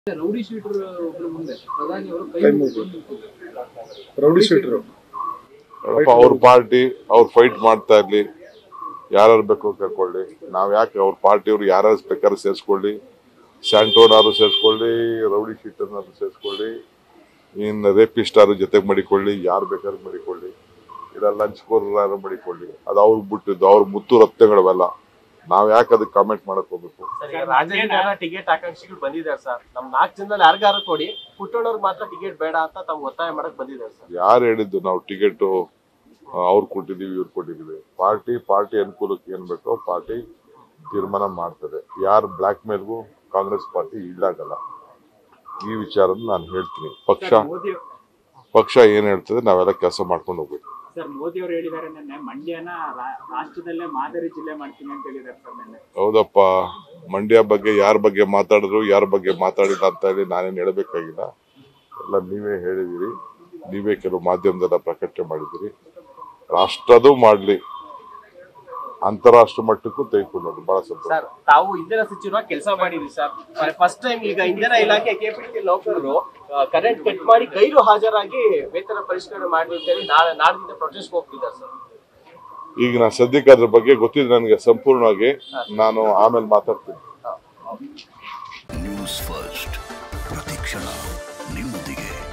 rowdy sheeter ಒಬ್ಬರ ಮುಂದೆ ಪ್ರಧಾನಿ ಅವರು ಕೈ ಕೈ ಮುಗ್ದು ರೌಡಿ ಶೀಟ್ರು ನೋಡಪ್ಪ ಅವ್ರ ಪಾರ್ಟಿ ಅವ್ರು ಫೈಟ್ ಮಾಡ್ತಾ ಇರ್ಲಿ ಯಾರು ಬೇಕು ಕರ್ಕೊಳ್ಳಿ ನಾವ್ ಯಾಕೆ ಅವ್ರ ಪಾರ್ಟಿಯವ್ರು ಯಾರು ಬೇಕಾದ್ರೂ ಸೇರಿಸ್ಕೊಳ್ಳಿ ಸ್ಯಾಂಟೋನಾರು ಸೇರಿಸ್ಕೊಳ್ಳಿ ರೌಡಿ ಶೀಟರ್ನಾರು ಸೇರಿಸ್ಕೊಳ್ಳಿ ಇನ್ನು ರೇಪಿಸ್ಟಾರು ಜೊತೆಗೆ ಮಾಡಿಕೊಳ್ಳಿ ಯಾರು ಬೇಕಾದ್ರೂ ಮಾಡಿಕೊಳ್ಳಿ ಇಲ್ಲ ಲಂಚ್ಕೋರಾರು ಮಾಡಿಕೊಳ್ಳಿ ಅದು ಅವ್ರಿಗೆ ಬಿಟ್ಟಿದ್ದು ಅವ್ರ ಮುತ್ತು ರತ್ನಗಳವೆಲ್ಲ ನಾವ್ ಯಾಕೆ ಅದಕ್ಕೆ ಕಾಮೆಂಟ್ ಮಾಡಕ್ ಹೋಗ್ಬೇಕು ಸರ್ ಈಗ ರಾಜ್ಯದಿಂದ ಟಿಕೆಟ್ ಆಕಾಂಕ್ಷಿಗಳು ಬಂದಿದ್ದಾರೆ ಸರ್ ನಮ್ ನಾಲ್ಕು ಜನದಲ್ಲಿ ಯಾರಿಗಾರು ಕೊಡಿ ಪುಟ್ಟಣ್ಣವ್ರಿಗೆ ಮಾತ್ರ ಟಿಕೆಟ್ ಬೇಡ ಅಂತ ತಾವು ಒತ್ತಾಯ ಮಾಡಕ್ ಬಂದಿದ್ದಾರೆ ಸರ್ ಯಾರು ಹೇಳಿದ್ದು ನಾವು ಟಿಕೆಟ್ ಅವ್ರು ಕೊಟ್ಟಿದೀವಿ ಇವ್ರು ಕೊಟ್ಟಿದೀವಿ ಪಾರ್ಟಿ ಪಾರ್ಟಿ ಅನುಕೂಲಕ್ಕೆ ಏನ್ ಬೇಕೋ ಪಾರ್ಟಿ ತೀರ್ಮಾನ ಮಾಡ್ತದೆ ಯಾರು ಬ್ಲಾಕ್ ಮೇಲ್ಗೂ ಕಾಂಗ್ರೆಸ್ ಪಾರ್ಟಿ ಈಡಾಗಲ್ಲ ಈ ವಿಚಾರನ ನಾನು ಹೇಳ್ತೀನಿ ಪಕ್ಷ ಮೋದಿ ಪಕ್ಷ ಏನ್ ಹೇಳ್ತದೆ ನಾವೆಲ್ಲ ಕೆಲಸ ಮಾಡ್ಕೊಂಡು ಹೋಗ್ಬೇಕು ಸರ್ ಮೋದಿ ಅವರು ಹೇಳಿದ್ದಾರೆ ನಿನ್ನೆ ಮಂಡ್ಯನ ರಾ- ರಾಷ್ಟ್ರದಲ್ಲೇ ಮಾದರಿ ಜಿಲ್ಲೆ ಮಾಡ್ತೀನಿ ಅಂತ ಹೇಳಿದ್ದಾರೆ ಸರ್ ನಿನ್ನೆ ಹೌದಪ್ಪ ಮಂಡ್ಯ ಬಗ್ಗೆ ಯಾರ ಬಗ್ಗೆ ಮಾತಾಡಿದ್ರು ಯಾರ ಬಗ್ಗೆ ಮಾತಾಡಿಲ್ಲ ಅಂತ ಹೇಳಿ ನಾನೇನು ಹೇಳಬೇಕಾಗಿಲ್ಲ ಎಲ್ಲ ನೀವೇ ಹೇಳಿದಿರಿ ನೀವೇ ಕೆಲವು ಮಾಧ್ಯಮದಲ್ಲ ಪ್ರಕಟಣೆ ಮಾಡಿದಿರಿ ರಾಷ್ಟ್ರದ್ದು ಮಾಡ್ಲಿ ಅಂತಾರಾಷ್ಟ್ರ ಮಟ್ಟಕ್ಕೂ ತೆಗೆದುಕೊಂಡು ಬಹಳ ಸಂತೋಷ ಸರ್ ತಾವು ಇಂಧನ ಸಚಿವರಾಗಿ ಕೆಲಸ ಮಾಡಿದ್ರಿ ಸರ್ ಫಸ್ಟ್ ಟೈಮ್ ಈಗ ಇಂಧನ ಇಲಾಖೆ ಕೆಪಿಟಿ ನೌಕರರು ಕರೆಂಟ್ ಕಟ್ ಮಾಡಿ ಗೈರು ಹಾಜರಾಗಿ ವೇತನ ಪರಿಷ್ಕರಣೆ ಮಾಡಿ ಅಂತ ಹೇಳಿ ನಾಳೆ ನಾಡಿನಿಂದ ಪ್ರೊಟೆಸ್ಟ್ ಹೋಗ್ತಿದ್ದಾರೆ ಸರ್ ಈಗ ನಾ ಸದ್ಯಕ್ಕೆ ಅದ್ರ ಬಗ್ಗೆ ಗೊತ್ತಿದೆ ನನಗೆ ಸಂಪೂರ್ಣವಾಗಿ ನಾನು ಆಮೇಲೆ ಮಾತಾಡ್ತೀನಿ ನ್ಯೂಸ್ ಫಸ್ಟ್ ಪ್ರತಿಕ್ಷಣ ನಿಮ್ಮೊಂದಿಗೆ